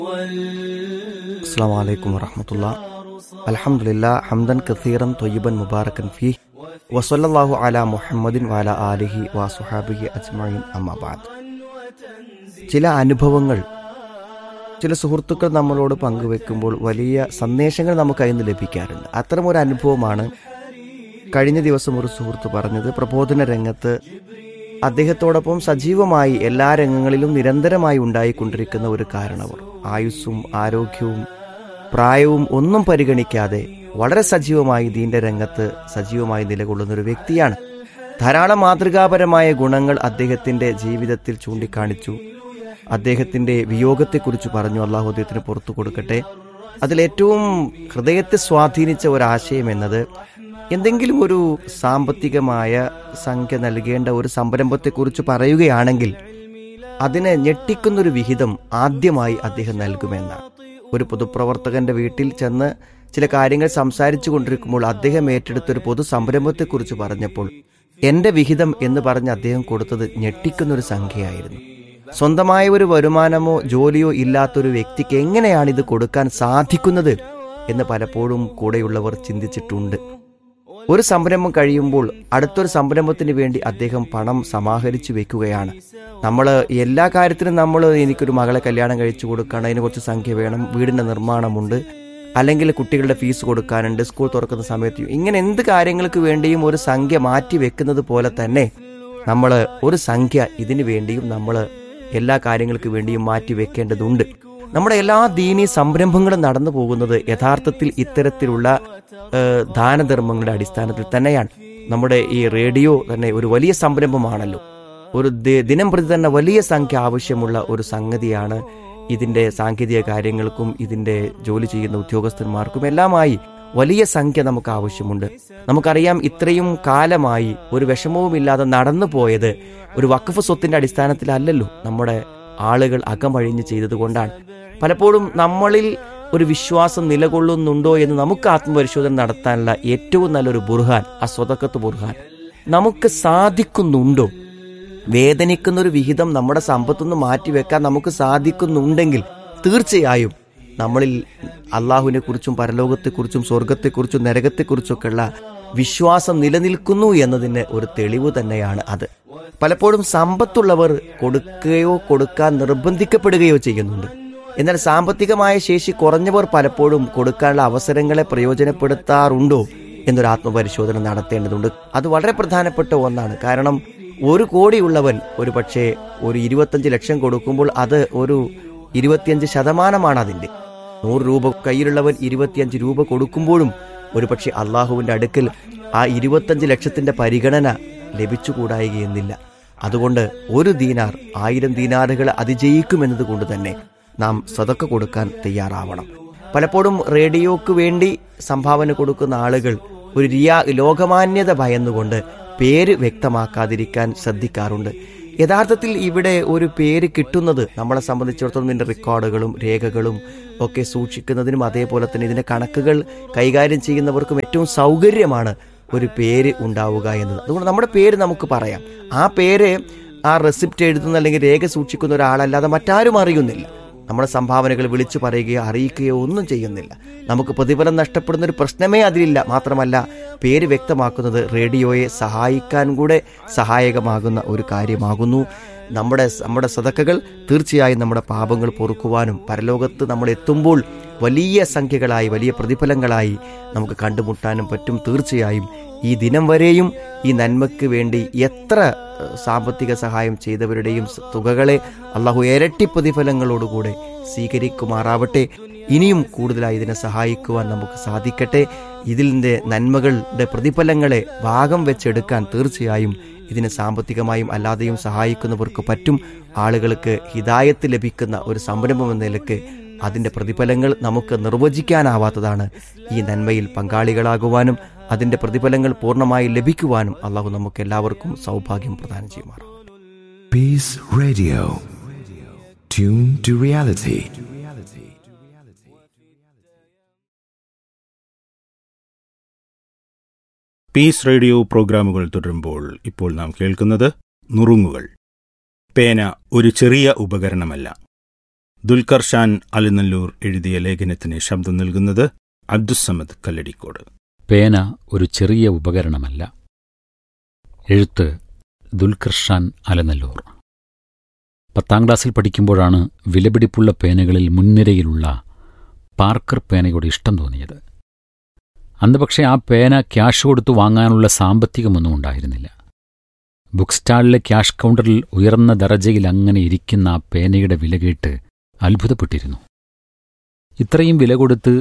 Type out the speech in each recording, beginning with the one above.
السلام عليكم ورحمة الله الحمد لله حمدا كثيرا طيبا مباركا فيه وصلى الله على محمد وعلى آله وصحابه أجمعين أما بعد ചില അനുഭവങ്ങൾ ചില സുഹൃത്തുക്കൾ നമ്മളോട് പങ്കുവെക്കുമ്പോൾ വലിയ സന്ദേശങ്ങൾ നമുക്ക് അതിൽ നിന്ന് ലഭിക്കാറുണ്ട് അത്തരം ഒരു അനുഭവമാണ് കഴിഞ്ഞ ദിവസം ഒരു സുഹൃത്ത് പറഞ്ഞത് പ്രബോധന രംഗത്ത് അദ്ദേഹത്തോടൊപ്പം സജീവമായി എല്ലാ രംഗങ്ങളിലും നിരന്തരമായി ഉണ്ടായിക്കൊണ്ടിരിക്കുന്ന ഒരു കാരണവർ ആയുസ്സും ആരോഗ്യവും പ്രായവും ഒന്നും പരിഗണിക്കാതെ വളരെ സജീവമായി ദീന്റെ രംഗത്ത് സജീവമായി നിലകൊള്ളുന്ന ഒരു വ്യക്തിയാണ് ധാരാളം മാതൃകാപരമായ ഗുണങ്ങൾ അദ്ദേഹത്തിന്റെ ജീവിതത്തിൽ ചൂണ്ടിക്കാണിച്ചു അദ്ദേഹത്തിന്റെ വിയോഗത്തെക്കുറിച്ച് പറഞ്ഞു അള്ളാഹു അദ്ദേഹത്തിന് പുറത്തു കൊടുക്കട്ടെ അതിലേറ്റവും ഹൃദയത്തെ സ്വാധീനിച്ച ഒരാശയം എന്നത് എന്തെങ്കിലും ഒരു സാമ്പത്തികമായ സംഖ്യ നൽകേണ്ട ഒരു സംരംഭത്തെക്കുറിച്ച് പറയുകയാണെങ്കിൽ അതിനെ ഞെട്ടിക്കുന്നൊരു വിഹിതം ആദ്യമായി അദ്ദേഹം നൽകുമെന്നാണ് ഒരു പൊതുപ്രവർത്തകന്റെ വീട്ടിൽ ചെന്ന് ചില കാര്യങ്ങൾ സംസാരിച്ചു കൊണ്ടിരിക്കുമ്പോൾ അദ്ദേഹം ഏറ്റെടുത്ത ഒരു പൊതു സംരംഭത്തെക്കുറിച്ച് പറഞ്ഞപ്പോൾ എന്റെ വിഹിതം എന്ന് പറഞ്ഞ് അദ്ദേഹം കൊടുത്തത് ഞെട്ടിക്കുന്നൊരു സംഖ്യയായിരുന്നു സ്വന്തമായ ഒരു വരുമാനമോ ജോലിയോ ഇല്ലാത്തൊരു വ്യക്തിക്ക് എങ്ങനെയാണ് ഇത് കൊടുക്കാൻ സാധിക്കുന്നത് എന്ന് പലപ്പോഴും കൂടെയുള്ളവർ ചിന്തിച്ചിട്ടുണ്ട് ഒരു സംരംഭം കഴിയുമ്പോൾ അടുത്തൊരു സംരംഭത്തിന് വേണ്ടി അദ്ദേഹം പണം സമാഹരിച്ചു വെക്കുകയാണ് നമ്മൾ എല്ലാ കാര്യത്തിനും നമ്മൾ എനിക്കൊരു മകളെ കല്യാണം കഴിച്ചു കൊടുക്കണം അതിന് കുറച്ച് സംഖ്യ വേണം വീടിന്റെ നിർമ്മാണമുണ്ട് അല്ലെങ്കിൽ കുട്ടികളുടെ ഫീസ് കൊടുക്കാനുണ്ട് സ്കൂൾ തുറക്കുന്ന സമയത്ത് ഇങ്ങനെ എന്ത് കാര്യങ്ങൾക്ക് വേണ്ടിയും ഒരു സംഖ്യ മാറ്റി വെക്കുന്നത് പോലെ തന്നെ നമ്മൾ ഒരു സംഖ്യ ഇതിനു വേണ്ടിയും നമ്മൾ എല്ലാ കാര്യങ്ങൾക്ക് വേണ്ടിയും മാറ്റി വെക്കേണ്ടതുണ്ട് നമ്മുടെ എല്ലാ ദീനീ സംരംഭങ്ങളും നടന്നു പോകുന്നത് യഥാർത്ഥത്തിൽ ഇത്തരത്തിലുള്ള ഏഹ്, ദാനധർമ്മങ്ങളുടെ അടിസ്ഥാനത്തിൽ തന്നെയാണ് നമ്മുടെ ഈ റേഡിയോ തന്നെ ഒരു വലിയ സംരംഭമാണല്ലോ ഒരു ദി- ദിനം പ്രതി തന്നെ വലിയ സംഖ്യ ആവശ്യമുള്ള ഒരു സംഗതിയാണ് ഇതിന്റെ സാങ്കേതിക കാര്യങ്ങൾക്കും ഇതിന്റെ ജോലി ചെയ്യുന്ന ഉദ്യോഗസ്ഥന്മാർക്കും എല്ലാമായി വലിയ സംഖ്യ നമുക്ക് ആവശ്യമുണ്ട് നമുക്കറിയാം ഇത്രയും കാലമായി ഒരു വിഷമവുമില്ലാതെ നടന്നു പോയത് ഒരു വഖഫ് സ്വത്തിന്റെ അടിസ്ഥാനത്തിലല്ലല്ലോ നമ്മുടെ ആളുകൾ അകമഴിഞ്ഞ് ചെയ്തതുകൊണ്ടാണ് പലപ്പോഴും നമ്മളിൽ ഒരു വിശ്വാസം നിലകൊള്ളുന്നുണ്ടോ എന്ന് നമുക്ക് ആത്മപരിശോധന നടത്താനുള്ള ഏറ്റവും നല്ലൊരു ബുർഹാൻ ആ സ്വതക്കത്ത് ബുർഹാൻ നമുക്ക് സാധിക്കുന്നുണ്ടോ വേദനിക്കുന്ന ഒരു വിഹിതം നമ്മുടെ സമ്പത്തുനിന്ന് മാറ്റിവെക്കാൻ നമുക്ക് സാധിക്കുന്നുണ്ടെങ്കിൽ തീർച്ചയായും നമ്മളിൽ അള്ളാഹുവിനെ കുറിച്ചും പരലോകത്തെക്കുറിച്ചും സ്വർഗത്തെക്കുറിച്ചും നരകത്തെക്കുറിച്ചൊക്കെയുള്ള വിശ്വാസം നിലനിൽക്കുന്നു എന്നതിന് ഒരു തെളിവ് തന്നെയാണ് അത് പലപ്പോഴും സമ്പത്തുള്ളവർ കൊടുക്കുകയോ കൊടുക്കാൻ നിർബന്ധിക്കപ്പെടുകയോ ചെയ്യുന്നുണ്ട് എന്നാൽ സാമ്പത്തികമായ ശേഷി കുറഞ്ഞവർ പലപ്പോഴും കൊടുക്കാനുള്ള അവസരങ്ങളെ പ്രയോജനപ്പെടുത്താറുണ്ടോ എന്നൊരു ആത്മപരിശോധന നടത്തേണ്ടതുണ്ട് അത് വളരെ പ്രധാനപ്പെട്ട ഒന്നാണ് കാരണം ഒരു കോടിയുള്ളവൻ ഒരു പക്ഷേ ഒരു ഇരുപത്തഞ്ച് ലക്ഷം കൊടുക്കുമ്പോൾ അത് ഒരു ഇരുപത്തിയഞ്ച് ശതമാനമാണ് അതിന്റെ നൂറ് രൂപ കയ്യിലുള്ളവൻ ഇരുപത്തിയഞ്ച് രൂപ കൊടുക്കുമ്പോഴും ഒരു പക്ഷേ അള്ളാഹുവിന്റെ അടുക്കൽ ആ ഇരുപത്തഞ്ച് ലക്ഷത്തിന്റെ പരിഗണന ലഭിച്ചുകൂടായികയെന്നില്ല അതുകൊണ്ട് ഒരു ദീനാർ ആയിരം ദീനാറുകൾ അതിജയിക്കുമെന്നത് കൊണ്ട് തന്നെ നാം സ്വതക്ക കൊടുക്കാൻ തയ്യാറാവണം പലപ്പോഴും റേഡിയോക്ക് വേണ്ടി സംഭാവന കൊടുക്കുന്ന ആളുകൾ ഒരു റിയാ ലോകമാന്യത ഭയന്നുകൊണ്ട് പേര് വ്യക്തമാക്കാതിരിക്കാൻ ശ്രദ്ധിക്കാറുണ്ട് യഥാർത്ഥത്തിൽ ഇവിടെ ഒരു പേര് കിട്ടുന്നത് നമ്മളെ സംബന്ധിച്ചിടത്തോളം ഇതിന്റെ റെക്കോർഡുകളും രേഖകളും ഒക്കെ സൂക്ഷിക്കുന്നതിനും അതേപോലെ തന്നെ ഇതിന്റെ കണക്കുകൾ കൈകാര്യം ചെയ്യുന്നവർക്കും ഏറ്റവും സൗകര്യമാണ് ഒരു പേര് ഉണ്ടാവുക എന്നത് അതുകൊണ്ട് നമ്മുടെ പേര് നമുക്ക് പറയാം ആ പേര് ആ റെസിപ്റ്റ് എഴുതുന്ന അല്ലെങ്കിൽ രേഖ സൂക്ഷിക്കുന്ന ഒരാളല്ലാതെ മറ്റാരും അറിയുന്നില്ല നമ്മുടെ സംഭാവനകൾ വിളിച്ചു പറയുകയോ അറിയിക്കുകയോ ഒന്നും ചെയ്യുന്നില്ല നമുക്ക് പ്രതിഫലം നഷ്ടപ്പെടുന്ന ഒരു പ്രശ്നമേ അതിലില്ല മാത്രമല്ല പേര് വ്യക്തമാക്കുന്നത് റേഡിയോയെ സഹായിക്കാൻ കൂടെ സഹായകമാകുന്ന ഒരു കാര്യമാകുന്നു നമ്മുടെ നമ്മുടെ സതക്കകൾ തീർച്ചയായും നമ്മുടെ പാപങ്ങൾ പൊറുക്കുവാനും പരലോകത്ത് നമ്മൾ എത്തുമ്പോൾ വലിയ സംഖ്യകളായി വലിയ പ്രതിഫലങ്ങളായി നമുക്ക് കണ്ടുമുട്ടാനും പറ്റും തീർച്ചയായും ഈ ദിനം വരെയും ഈ നന്മയ്ക്ക് വേണ്ടി എത്ര ഏഹ്, സാമ്പത്തിക സഹായം ചെയ്തവരുടെയും സ- തുകകളെ അള്ളാഹു ഇരട്ടി പ്രതിഫലങ്ങളോടുകൂടെ സ്വീകരിക്കുമാറാവട്ടെ ഇനിയും കൂടുതലായി ഇതിനെ സഹായിക്കുവാൻ നമുക്ക് സാധിക്കട്ടെ ഇതിൻ്റെ നന്മകളുടെ പ്രതിഫലങ്ങളെ ഭാഗം വെച്ചെടുക്കാൻ തീർച്ചയായും ഇതിന് സാമ്പത്തികമായും അല്ലാതെയും സഹായിക്കുന്നവർക്ക് പറ്റും ആളുകൾക്ക് ഹിതായത്ത് ലഭിക്കുന്ന ഒരു സംരംഭം എന്ന നിലക്ക് അതിന്റെ പ്രതിഫലങ്ങൾ നമുക്ക് നിർവചിക്കാനാവാത്തതാണ് ഈ നന്മയിൽ പങ്കാളികളാകുവാനും അതിന്റെ പ്രതിഫലങ്ങൾ പൂർണ്ണമായി ലഭിക്കുവാനും അള്ളാഹു നമുക്ക് എല്ലാവർക്കും സൗഭാഗ്യം പ്രദാനം ചെയ്യുമാറാം Peace Radio. Tune to reality. Peace radio പ്രോഗ്രാമുകൾ തുടരുമ്പോൾ ഇപ്പോൾ നാം കേൾക്കുന്നത് നുറുങ്ങുകൾ പേന ഒരു ചെറിയ ഉപകരണമല്ല ദുൽഖർ ഷാൻ അലിനല്ലൂർ എഴുതിയ ലേഖനത്തിന് ശബ്ദം നൽകുന്നത് അബ്ദുസമദ് കല്ലടിക്കോട് പേന ഒരു ചെറിയ ഉപകരണമല്ല എഴുത്ത് ദുൽഖർ ഷാൻ അലനല്ലൂർ പത്താം ക്ലാസ്സിൽ പഠിക്കുമ്പോഴാണ് വിലപിടിപ്പുള്ള പേനകളിൽ മുൻനിരയിലുള്ള പാർക്കർ പേനയോട് ഇഷ്ടം തോന്നിയത് അന്ന് പക്ഷേ ആ പേന ക്യാഷ് കൊടുത്തു വാങ്ങാനുള്ള സാമ്പത്തികമൊന്നും ഉണ്ടായിരുന്നില്ല ബുക്ക് സ്റ്റാളിലെ ക്യാഷ് കൗണ്ടറിൽ ഉയർന്ന ദറജയിൽ അങ്ങനെ ഇരിക്കുന്ന ആ പേനയുടെ വില കേട്ട് അത്ഭുതപ്പെട്ടിരുന്നു ഇത്രയും വില കൊടുത്ത്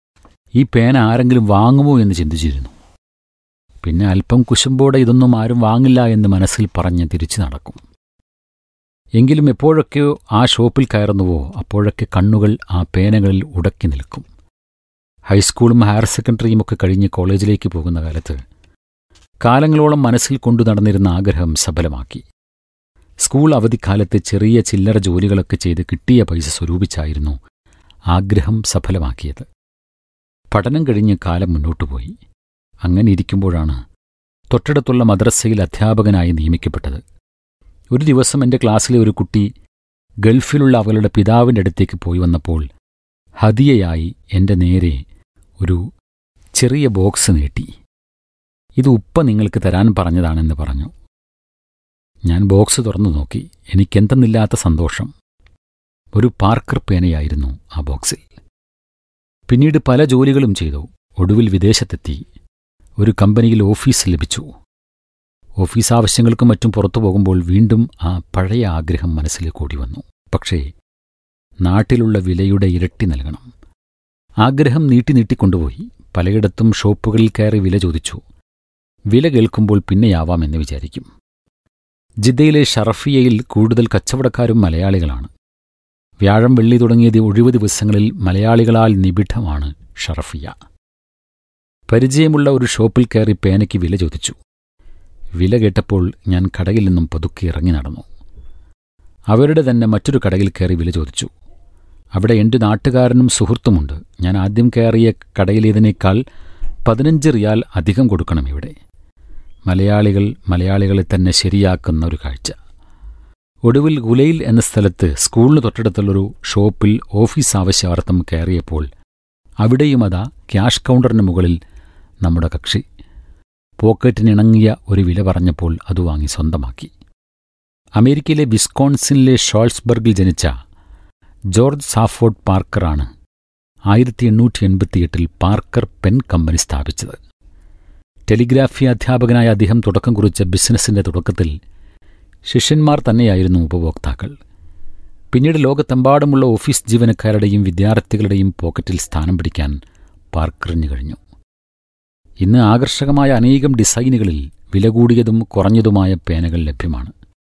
ഈ പേന ആരെങ്കിലും വാങ്ങുമോ എന്ന് ചിന്തിച്ചിരുന്നു പിന്നെ അല്പം കുശുമ്പോടെ ഇതൊന്നും ആരും വാങ്ങില്ല എന്ന് മനസ്സിൽ പറഞ്ഞ് തിരിച്ചു നടക്കും എങ്കിലും എപ്പോഴൊക്കെയോ ആ ഷോപ്പിൽ കയറുന്നുവോ അപ്പോഴൊക്കെ കണ്ണുകൾ ആ പേനകളിൽ ഉടക്കി നിൽക്കും ഹൈസ്കൂളും ഹയർ സെക്കൻഡറിയും ഒക്കെ കഴിഞ്ഞ് കോളേജിലേക്ക് പോകുന്ന കാലത്ത് കാലങ്ങളോളം മനസ്സിൽ കൊണ്ടു നടന്നിരുന്ന ആഗ്രഹം സഫലമാക്കി സ്കൂൾ അവധിക്കാലത്ത് ചെറിയ ചില്ലറ ജോലികളൊക്കെ ചെയ്ത് കിട്ടിയ പൈസ സ്വരൂപിച്ചായിരുന്നു ആഗ്രഹം സഫലമാക്കിയത് പഠനം കഴിഞ്ഞ് കാലം മുന്നോട്ടുപോയി അങ്ങനെ ഇരിക്കുമ്പോഴാണ് തൊട്ടടുത്തുള്ള മദ്രസയിൽ അധ്യാപകനായി നിയമിക്കപ്പെട്ടത് ഒരു ദിവസം എൻ്റെ ക്ലാസ്സിലെ ഒരു കുട്ടി ഗൾഫിലുള്ള അവളുടെ പിതാവിൻ്റെ അടുത്തേക്ക് പോയി വന്നപ്പോൾ ഹദിയയായി എൻ്റെ നേരെ ഒരു ചെറിയ ബോക്സ് നീട്ടി ഇത് ഉപ്പ നിങ്ങൾക്ക് തരാൻ പറഞ്ഞതാണെന്ന് പറഞ്ഞു ഞാൻ ബോക്സ് തുറന്നു നോക്കി എനിക്കെന്തെന്നില്ലാത്ത സന്തോഷം ഒരു പാർക്കർ പേനയായിരുന്നു ആ ബോക്സിൽ പിന്നീട് പല ജോലികളും ചെയ്തു ഒടുവിൽ വിദേശത്തെത്തി ഒരു കമ്പനിയിൽ ഓഫീസ് ലഭിച്ചു ഓഫീസ് ആവശ്യങ്ങൾക്കും മറ്റും പുറത്തു പോകുമ്പോൾ വീണ്ടും ആ പഴയ ആഗ്രഹം മനസ്സിലേക്ക് ഓടി വന്നു പക്ഷേ നാട്ടിലുള്ള വിലയുടെ ഇരട്ടി നൽകണം ആഗ്രഹം നീട്ടി നീട്ടിക്കൊണ്ടുപോയി പലയിടത്തും ഷോപ്പുകളിൽ കയറി വില ചോദിച്ചു വില കേൾക്കുമ്പോൾ പിന്നെയാവാമെന്ന് വിചാരിക്കും ജിദ്ദയിലെ ഷറഫിയയിൽ കൂടുതൽ കച്ചവടക്കാരും മലയാളികളാണ് വ്യാഴം വെള്ളി തുടങ്ങിയ ഒഴിവ് ദിവസങ്ങളിൽ മലയാളികളാൽ നിബിഡമാണ് ഷറഫിയ പരിചയമുള്ള ഒരു ഷോപ്പിൽ കയറി പേനയ്ക്ക് വില ചോദിച്ചു വില കേട്ടപ്പോൾ ഞാൻ കടയിൽ നിന്നും പതുക്കെ ഇറങ്ങി നടന്നു അവരുടെ തന്നെ മറ്റൊരു കടയിൽ കയറി വില ചോദിച്ചു അവിടെ എൻ്റെ നാട്ടുകാരനും സുഹൃത്തുമുണ്ട് ഞാൻ ആദ്യം കയറിയ കടയിലേതിനേക്കാൾ പതിനഞ്ച് റിയാൽ അധികം കൊടുക്കണം ഇവിടെ മലയാളികൾ മലയാളികളെ തന്നെ ശരിയാക്കുന്ന ഒരു കാഴ്ച ഒടുവിൽ ഗുലയിൽ എന്ന സ്ഥലത്ത് സ്കൂളിന് തൊട്ടടുത്തുള്ളൊരു ഷോപ്പിൽ ഓഫീസ് ആവശ്യാർത്ഥം കയറിയപ്പോൾ അവിടെയും അതാ ക്യാഷ് കൗണ്ടറിന് മുകളിൽ നമ്മുടെ കക്ഷി പോക്കറ്റിനിണങ്ങിയ ഒരു വില പറഞ്ഞപ്പോൾ അത് വാങ്ങി സ്വന്തമാക്കി അമേരിക്കയിലെ വിസ്കോൺസിനിലെ ഷോൾസ്ബർഗിൽ ജനിച്ച ജോർജ് സാഫോർഡ് പാർക്കറാണ് ആയിരത്തി എണ്ണൂറ്റി എൺപത്തിയെട്ടിൽ പാർക്കർ പെൻ കമ്പനി സ്ഥാപിച്ചത് ടെലിഗ്രാഫി അധ്യാപകനായ അദ്ദേഹം തുടക്കം കുറിച്ച ബിസിനസ്സിന്റെ തുടക്കത്തിൽ ശിഷ്യന്മാർ തന്നെയായിരുന്നു ഉപഭോക്താക്കൾ പിന്നീട് ലോകത്തെമ്പാടുമുള്ള ഓഫീസ് ജീവനക്കാരുടെയും വിദ്യാർത്ഥികളുടെയും പോക്കറ്റിൽ സ്ഥാനം പിടിക്കാൻ പാർക്കറിന് കഴിഞ്ഞു ഇന്ന് ആകർഷകമായ അനേകം ഡിസൈനുകളിൽ വില കൂടിയതും കുറഞ്ഞതുമായ പേനകൾ ലഭ്യമാണ്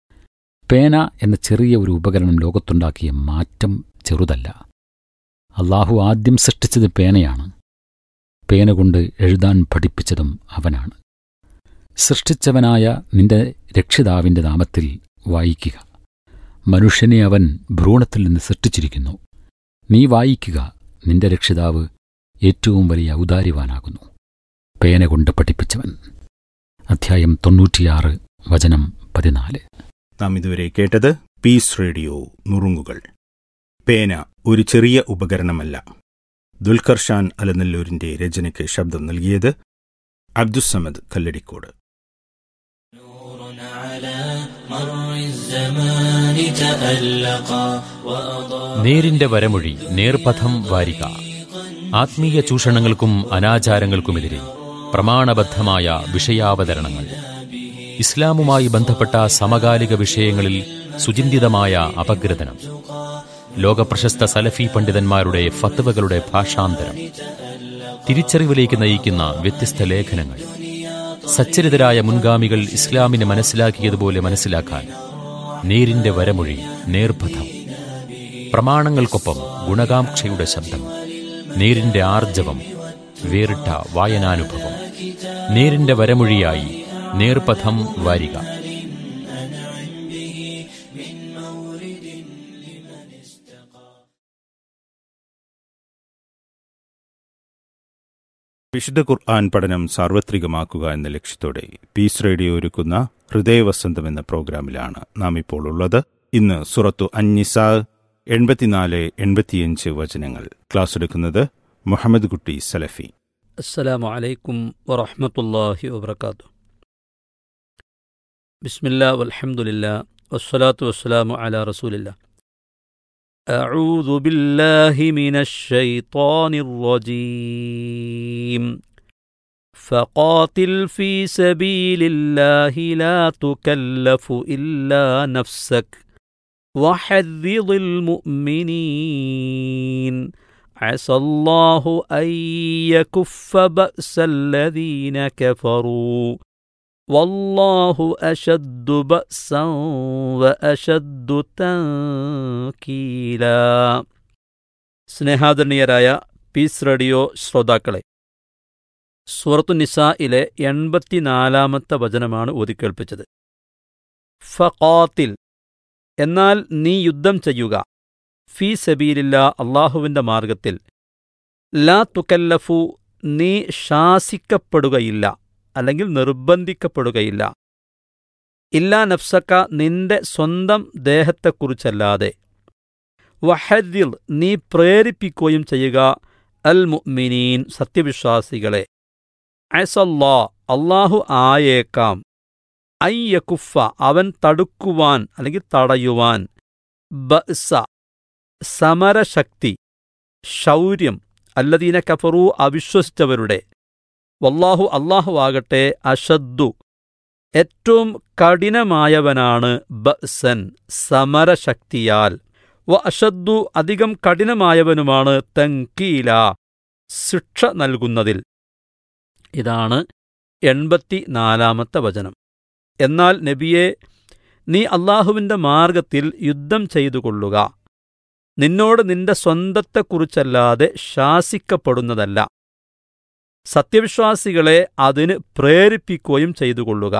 പേന എന്ന ചെറിയ ഒരു ഉപകരണം ലോകത്തുണ്ടാക്കിയ മാറ്റം ചെറുതല്ല അള്ളാഹു ആദ്യം സൃഷ്ടിച്ചത് പേനയാണ് പേന കൊണ്ട് എഴുതാൻ പഠിപ്പിച്ചതും അവനാണ് സൃഷ്ടിച്ചവനായ നിന്റെ രക്ഷിതാവിന്റെ നാമത്തിൽ വായിക്കുക മനുഷ്യനെ അവൻ ഭ്രൂണത്തിൽ നിന്ന് സൃഷ്ടിച്ചിരിക്കുന്നു നീ വായിക്കുക നിന്റെ രക്ഷിതാവ് ഏറ്റവും വലിയ ഔദാര്യവാനാകുന്നു പേന കൊണ്ട് പഠിപ്പിച്ചവൻ അധ്യായം തൊണ്ണൂറ്റിയാറ് വചനം പതിനാല് നാം ഇതുവരെ കേട്ടത് പീസ് റേഡിയോ നുറുങ്ങുകൾ പേന ഒരു ചെറിയ ഉപകരണമല്ല ദുൽഖർ ഷാൻ അലനല്ലൂരിന്റെ രചനയ്ക്ക് ശബ്ദം നൽകിയത് അബ്ദുസമദ് കല്ലടിക്കോട് നേരിന്റെ വരമൊഴി നേർപഥം വാരിക ആത്മീയ ചൂഷണങ്ങൾക്കും അനാചാരങ്ങൾക്കുമെതിരെ പ്രമാണബദ്ധമായ വിഷയാവതരണങ്ങൾ ഇസ്ലാമുമായി ബന്ധപ്പെട്ട സമകാലിക വിഷയങ്ങളിൽ സുചിന്തിതമായ അപഗ്രഥനം ലോകപ്രശസ്ത സലഫി പണ്ഡിതന്മാരുടെ ഫത്വകളുടെ ഭാഷാന്തരം തിരിച്ചറിവിലേക്ക് നയിക്കുന്ന വ്യത്യസ്ത ലേഖനങ്ങൾ സച്ചരിതരായ മുൻഗാമികൾ ഇസ്ലാമിനെ മനസ്സിലാക്കിയതുപോലെ മനസ്സിലാക്കാൻ നേരിന്റെ വരമൊഴി നേർപഥം പ്രമാണങ്ങൾക്കൊപ്പം ഗുണകാംക്ഷയുടെ ശബ്ദം നേരിന്റെ ആർജവം വേറിട്ട വായനാനുഭവം നേരിന്റെ വരമൊഴിയായി നേർപഥം വാരിക വിശുദ്ധ ഖുർആൻ പഠനം സാർവത്രികമാക്കുക എന്ന ലക്ഷ്യത്തോടെ പീസ് റേഡിയോ ഒരുക്കുന്ന ഹൃദയവസന്തം എന്ന പ്രോഗ്രാമിലാണ് നാം ഇപ്പോൾ ഉള്ളത് ഇന്ന് സുറത്തു അന്നിസ എൺപത്തിനാല് എൺപത്തിയഞ്ച് വചനങ്ങൾ ക്ലാസ് എടുക്കുന്നത് മുഹമ്മദ് കുട്ടി സലഫി السلام عليكم ورحمة الله وبركاته بسم الله والحمد لله والصلاة والسلام على رسول الله أعوذ بالله من الشيطان الرجيم فقاتل في سبيل الله لا تكلف إلا نفسك وحذض المؤمنين عسى الله أن يكف بأس الذين كفروا والله أشد بأسا وأشد تنكيلا സ്നേഹാദരണീയരായ പീസ് റേഡിയോ ശ്രോതാക്കളെ സൂറത്തു നിസായിലെ എൺപത്തിനാലാമത്തെ വചനമാണ് ഓതിക്കേൾപ്പിച്ചത് ഫഖാത്തിൽ എന്നാൽ നീ യുദ്ധം ചെയ്യുക ഫീ സബീലില്ല അള്ളാഹുവിൻ്റെ മാർഗത്തിൽ ലാ തുക്കല്ലഫു നീ ശാസിക്കപ്പെടുകയില്ല അല്ലെങ്കിൽ നിർബന്ധിക്കപ്പെടുകയില്ല ഇല്ലാ നഫ്സക്ക നിന്റെ സ്വന്തം ദേഹത്തെക്കുറിച്ചല്ലാതെ വഹദിൽ നീ പ്രേരിപ്പിക്കുകയും ചെയ്യുക അൽ മുഅ്മിനീൻ സത്യവിശ്വാസികളെ അസല്ലാ അള്ളാഹു ആയേക്കാം അയ്യക്കുഫ അവൻ തടുക്കുവാൻ അല്ലെങ്കിൽ തടയുവാൻ ബഅസ സമരശക്തി ശൗര്യം അല്ലദീന കഫറു അവിശ്വസിച്ചവരുടെ വല്ലാഹു അള്ളാഹു ആകട്ടെ അഷദ്ദു ഏറ്റവും കഠിനമായവനാണ് ബഅസൻ സമരശക്തിയാൽ വ അഷദ്ദു അധികം കഠിനമായവനുമാണ് തങ്കീല ശിക്ഷ നൽകുന്നതിൽ ഇതാണ് എൺപത്തിനാലാമത്തെ വചനം എന്നാൽ നബിയെ നീ അള്ളാഹുവിൻ്റെ മാർഗത്തിൽ യുദ്ധം ചെയ്തുകൊള്ളുക നിന്നോട് നിന്റെ സ്വന്തത്തെക്കുറിച്ചല്ലാതെ ശാസിക്കപ്പെടുന്നതല്ല സത്യവിശ്വാസികളെ അതിന് പ്രേരിപ്പിക്കുകയും ചെയ്തുകൊള്ളുക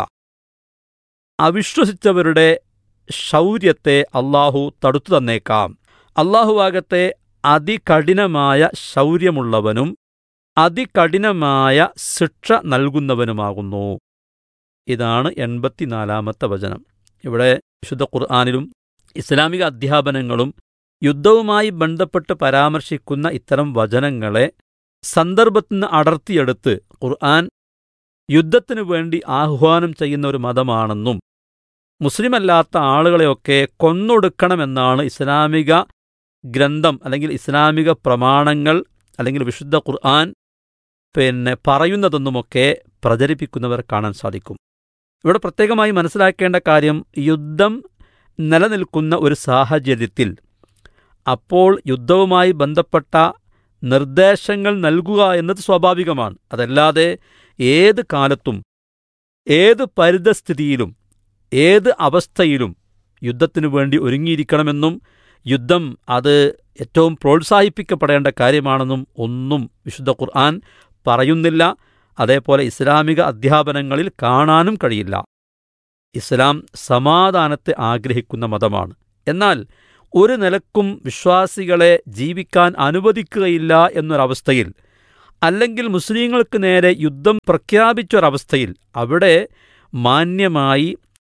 അവിശ്വസിച്ചവരുടെ ശൗര്യത്തെ അള്ളാഹു തടുത്തു തന്നേക്കാം അള്ളാഹുവാകത്തെ അതികഠിനമായ ശൗര്യമുള്ളവനും അതികഠിനമായ ശിക്ഷ നൽകുന്നവനുമാകുന്നു ഇതാണ് എൺപത്തിനാലാമത്തെ വചനം ഇവിടെ വിശുദ്ധ ഖുർആാനിലും ഇസ്ലാമിക അധ്യാപനങ്ങളും യുദ്ധവുമായി ബന്ധപ്പെട്ട് പരാമർശിക്കുന്ന ഇത്തരം വചനങ്ങളെ സന്ദർഭത്തിൽ നിന്ന് അടർത്തിയെടുത്ത് ഖുർആൻ യുദ്ധത്തിനു വേണ്ടി ആഹ്വാനം ചെയ്യുന്ന ഒരു മതമാണെന്നും മുസ്ലിമല്ലാത്ത ആളുകളെയൊക്കെ കൊന്നൊടുക്കണമെന്നാണ് ഇസ്ലാമിക ഗ്രന്ഥം അല്ലെങ്കിൽ ഇസ്ലാമിക പ്രമാണങ്ങൾ അല്ലെങ്കിൽ വിശുദ്ധ ഖുർആൻ പിന്നെ പറയുന്നതെന്നുമൊക്കെ പ്രചരിപ്പിക്കുന്നവർ കാണാൻ സാധിക്കും ഇവിടെ പ്രത്യേകമായി മനസ്സിലാക്കേണ്ട കാര്യം യുദ്ധം നിലനിൽക്കുന്ന ഒരു സാഹചര്യത്തിൽ അപ്പോൾ യുദ്ധവുമായി ബന്ധപ്പെട്ട നിർദ്ദേശങ്ങൾ നൽകുക എന്നത് സ്വാഭാവികമാണ് അതല്ലാതെ ഏത് കാലത്തും ഏത് പരിതസ്ഥിതിയിലും ഏത് അവസ്ഥയിലും യുദ്ധത്തിനു വേണ്ടി ഒരുങ്ങിയിരിക്കണമെന്നും യുദ്ധം അത് ഏറ്റവും പ്രോത്സാഹിപ്പിക്കപ്പെടേണ്ട കാര്യമാണെന്നും ഒന്നും വിശുദ്ധ ഖുർആൻ പറയുന്നില്ല അതേപോലെ ഇസ്ലാമിക അധ്യാപനങ്ങളിൽ കാണാനും കഴിയില്ല ഇസ്ലാം സമാധാനത്തെ ആഗ്രഹിക്കുന്ന മതമാണ് എന്നാൽ ഒരു നിലക്കും വിശ്വാസികളെ ജീവിക്കാൻ അനുവദിക്കുകയില്ല എന്നൊരവസ്ഥയിൽ അല്ലെങ്കിൽ മുസ്ലിങ്ങൾക്ക് നേരെ യുദ്ധം പ്രഖ്യാപിച്ചൊരവസ്ഥയിൽ അവിടെ മാന്യമായി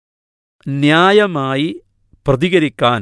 ന്യായമായി പ്രതികരിക്കാൻ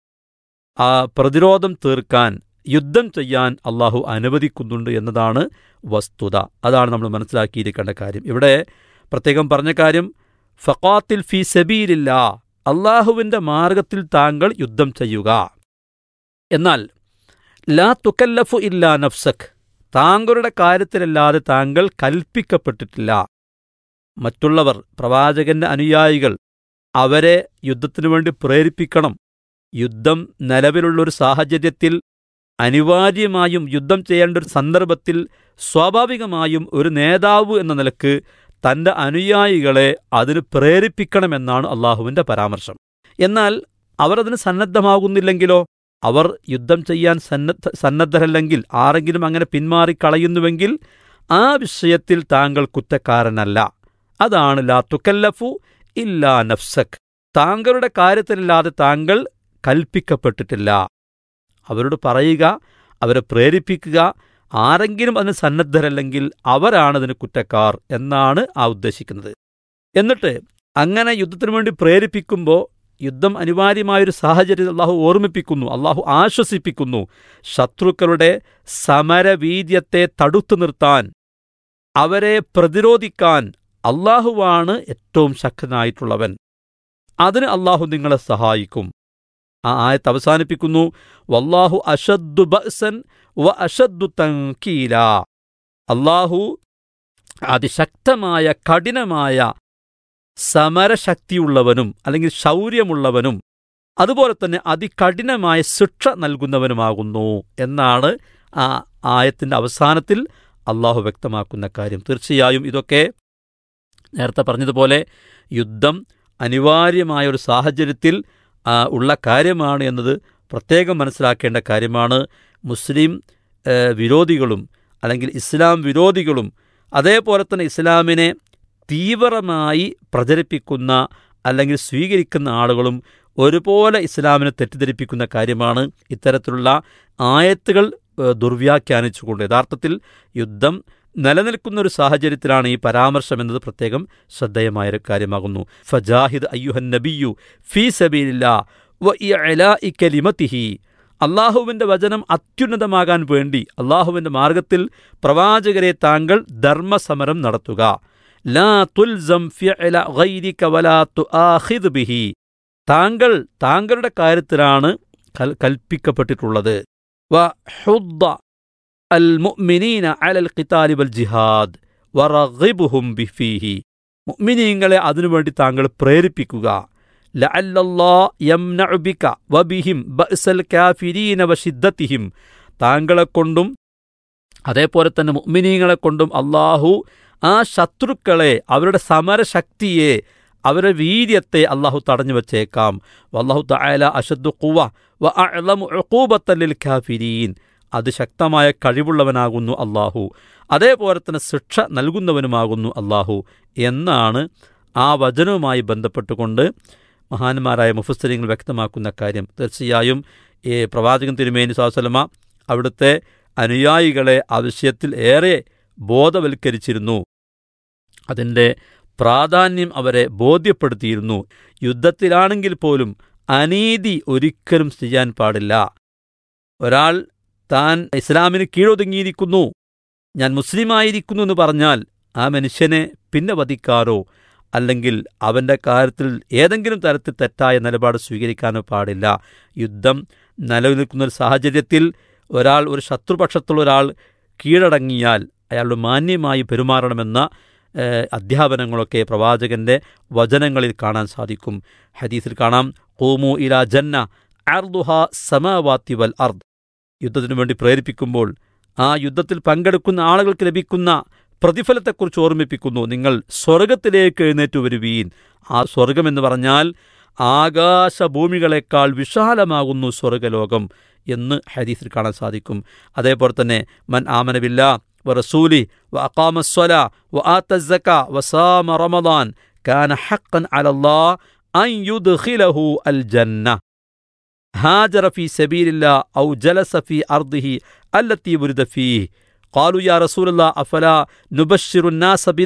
ആ പ്രതിരോധം തീർക്കാൻ യുദ്ധം ചെയ്യാൻ അള്ളാഹു അനുവദിക്കുന്നുണ്ട് എന്നതാണ് വസ്തുത അതാണ് നമ്മൾ മനസ്സിലാക്കിയിരിക്കേണ്ട കാര്യം ഇവിടെ പ്രത്യേകം പറഞ്ഞ കാര്യം ഫഖാത്തിൽ ഫി സബീലില്ല അള്ളാഹുവിൻ്റെ മാർഗത്തിൽ താങ്കൾ യുദ്ധം ചെയ്യുക എന്നാൽ ലാ തുക്കല്ലഫു ഇല്ലാ നഫ്സക് താങ്കളുടെ കാര്യത്തിലല്ലാതെ താങ്കൾ കൽപ്പിക്കപ്പെട്ടിട്ടില്ല മറ്റുള്ളവർ പ്രവാചകന്റെ അനുയായികൾ അവരെ യുദ്ധത്തിനു വേണ്ടി പ്രേരിപ്പിക്കണം യുദ്ധം നിലവിലുള്ളൊരു സാഹചര്യത്തിൽ അനിവാര്യമായും യുദ്ധം ചെയ്യേണ്ട ഒരു സന്ദർഭത്തിൽ സ്വാഭാവികമായും ഒരു നേതാവ് എന്ന നിലക്ക് തന്റെ അനുയായികളെ അതിന് പ്രേരിപ്പിക്കണമെന്നാണ് അള്ളാഹുവിന്റെ പരാമർശം എന്നാൽ അവർ അതിന് സന്നദ്ധമാകുന്നില്ലെങ്കിലോ അവർ യുദ്ധം ചെയ്യാൻ സന്നദ്ധ സന്നദ്ധരല്ലെങ്കിൽ ആരെങ്കിലും അങ്ങനെ പിന്മാറിക്കളയുന്നുവെങ്കിൽ ആ വിഷയത്തിൽ താങ്കൾ കുറ്റക്കാരനല്ല അതാണ് ലാ തുക്കല്ലഫു ഇല്ലാ നഫ്സക് താങ്കളുടെ കാര്യത്തിലല്ലാതെ താങ്കൾ കൽപ്പിക്കപ്പെട്ടിട്ടില്ല അവരോട് പറയുക അവരെ പ്രേരിപ്പിക്കുക ആരെങ്കിലും അതിന് സന്നദ്ധരല്ലെങ്കിൽ അവരാണതിന് കുറ്റക്കാർ എന്നാണ് ആ ഉദ്ദേശിക്കുന്നത് എന്നിട്ട് അങ്ങനെ യുദ്ധത്തിനു വേണ്ടി പ്രേരിപ്പിക്കുമ്പോൾ യുദ്ധം അനിവാര്യമായൊരു സാഹചര്യം അള്ളാഹു ഓർമ്മിപ്പിക്കുന്നു അള്ളാഹു ആശ്വസിപ്പിക്കുന്നു ശത്രുക്കളുടെ സമരവീര്യത്തെ തടുത്തു നിർത്താൻ അവരെ പ്രതിരോധിക്കാൻ അള്ളാഹുവാണ് ഏറ്റവും ശക്തനായിട്ടുള്ളവൻ അതിന് അള്ളാഹു നിങ്ങളെ സഹായിക്കും ആ ആയത്ത് അവസാനിപ്പിക്കുന്നു വല്ലാഹു അഷദ്ദു ബഅസൻ വ അഷദ്ദു തങ്കീല അള്ളാഹു അതിശക്തമായ കഠിനമായ സമരശക്തിയുള്ളവനും അല്ലെങ്കിൽ ശൗര്യമുള്ളവനും അതുപോലെ തന്നെ അതികഠിനമായ ശിക്ഷ നൽകുന്നവനുമാകുന്നു എന്നാണ് ആ ആയത്തിൻ്റെ അവസാനത്തിൽ അള്ളാഹു വ്യക്തമാക്കുന്ന കാര്യം തീർച്ചയായും ഇതൊക്കെ നേരത്തെ പറഞ്ഞതുപോലെ യുദ്ധം അനിവാര്യമായ ഒരു സാഹചര്യത്തിൽ ആ, ഉള്ള കാര്യമാണ് എന്നത് പ്രത്യേകം മനസ്സിലാക്കേണ്ട കാര്യമാണ് മുസ്ലിം ഏ, വിരോധികളും അല്ലെങ്കിൽ ഇസ്ലാം വിരോധികളും അതേപോലെ തന്നെ ഇസ്ലാമിനെ തീവ്രമായി പ്രചരിപ്പിക്കുന്ന അല്ലെങ്കിൽ സ്വീകരിക്കുന്ന ആളുകളും ഒരുപോലെ ഇസ്ലാമിനെ തെറ്റിദ്ധരിപ്പിക്കുന്ന കാര്യമാണ് ഇത്തരത്തിലുള്ള ആയത്തുകൾ ഏ, ദുർവ്യാഖ്യാനിച്ചുകൊണ്ട് യഥാർത്ഥത്തിൽ യുദ്ധം നിലനിൽക്കുന്ന ഒരു സാഹചര്യത്തിലാണ് ഈ പരാമർശം എന്നത് പ്രത്യേകം ശ്രദ്ധേയമായ ഒരു കാര്യമാകുന്നു ഫജാഹിദ് അയ്യുഹൻ നബിയു ഫീ സബീലില്ല വ ഇഅലാഇ കലിമതിഹി അള്ളാഹുവിൻ്റെ വചനം അത്യുന്നതമാകാൻ വേണ്ടി അള്ളാഹുവിൻ്റെ മാർഗത്തിൽ പ്രവാചകരെ താങ്കൾ ധർമ്മസമരം നടത്തുക ലാ തുൽസം ഫിഅല ഗൈരിക വലാ തുആഖിദ് ബിഹി താങ്കൾ താങ്കളുടെ കാര്യത്തിലാണ് കൽ- കൽപ്പിക്കപ്പെട്ടിട്ടുള്ളത് വ ഹുദ്ദ അൽ മുഅ്മിനീന അലൽ ഖിതാലി വൽ ജിഹാദ് വറഗിബുഹും ബിഫീഹി മുഅ്മിനീങ്ങളെ അതിനുവേണ്ടി താങ്കൾ പ്രേരിപ്പിക്കുക ലഅല്ലല്ലാ യംനഉ ബിക വബിഹിം ബഅസൽ കാഫിരീന വശിദ്ദത്തിഹിം താങ്കളെ കൊണ്ടും അതേപോലെ തന്നെ മുഅ്മിനീങ്ങളെ കൊണ്ടും അള്ളാഹു ആ ശത്രുക്കളെ അവരുടെ സമരശക്തിയെ അവരുടെ വീര്യത്തെ അള്ളാഹു തടഞ്ഞു വച്ചേക്കാം വല്ലാഹു തആല അഷദ്ദു ഖുവ വ അഅലമു ഉഖൂബത്തൻ ലിൽ കാഫിരീൻ അതിശക്തമായ കഴിവുള്ളവനാകുന്നു അള്ളാഹു അതേപോലെ തന്നെ ശിക്ഷ നൽകുന്നവനുമാകുന്നു അള്ളാഹു എന്നാണ് ആ വചനവുമായി ബന്ധപ്പെട്ടുകൊണ്ട് മഹാന്മാരായ മുഫസ്സരിങ്ങൾ വ്യക്തമാക്കുന്ന കാര്യം തീർച്ചയായും ഈ പ്രവാചകൻ തിരുമേനി സ്വാസലമ അവിടുത്തെ അനുയായികളെ ആ വിഷയത്തിൽ ഏറെ ബോധവൽക്കരിച്ചിരുന്നു അതിൻ്റെ പ്രാധാന്യം അവരെ ബോധ്യപ്പെടുത്തിയിരുന്നു യുദ്ധത്തിലാണെങ്കിൽ പോലും അനീതി ഒരിക്കലും ചെയ്യാൻ പാടില്ല ഒരാൾ താൻ ഇസ്ലാമിന് കീഴൊതുങ്ങിയിരിക്കുന്നു ഞാൻ മുസ്ലിമായിരിക്കുന്നു എന്ന് പറഞ്ഞാൽ ആ മനുഷ്യനെ പിന്നെ വധിക്കാറോ അല്ലെങ്കിൽ അവൻ്റെ കാര്യത്തിൽ ഏതെങ്കിലും തരത്തിൽ തെറ്റായ നിലപാട് സ്വീകരിക്കാനോ പാടില്ല യുദ്ധം നിലനിൽക്കുന്ന ഒരു സാഹചര്യത്തിൽ ഒരാൾ ഒരു ശത്രുപക്ഷത്തുള്ള ഒരാൾ കീഴടങ്ങിയാൽ അയാളോട് മാന്യമായി പെരുമാറണമെന്ന ഏഹ്, അധ്യാപനങ്ങളൊക്കെ പ്രവാചകന്റെ വചനങ്ങളിൽ കാണാൻ സാധിക്കും ഹദീസിൽ കാണാം കൂമു ഇല ജന്ന അർദുഹ സമാവാത്തി വൽ അർദ് യുദ്ധത്തിനു വേണ്ടി പ്രേരിപ്പിക്കുമ്പോൾ ആ യുദ്ധത്തിൽ പങ്കെടുക്കുന്ന ആളുകൾക്ക് ലഭിക്കുന്ന പ്രതിഫലത്തെക്കുറിച്ച് ഓർമ്മിപ്പിക്കുന്നു നിങ്ങൾ സ്വർഗത്തിലേക്ക് എഴുന്നേറ്റു വരുവീൻ ആ സ്വർഗമെന്ന് പറഞ്ഞാൽ ആകാശഭൂമികളെക്കാൾ വിശാലമാകുന്നു സ്വർഗലോകം എന്ന് ഹദീസിൽ കാണാൻ സാധിക്കും അതേപോലെ തന്നെ മൻ ആമനബില്ല വ റസൂലി വ അക്കാമസ്വല വ ആത്തസക്ക വസാമ റമദാൻ കാന ഹക്കൻ അലല്ലാ അൻ യുദ്ഖിലഹു അൽ ജന്ന هاجر في سبيل الله أو جلس في أرضه التي ولد فيه قالوا يا رسول الله أفلا نبشر الناس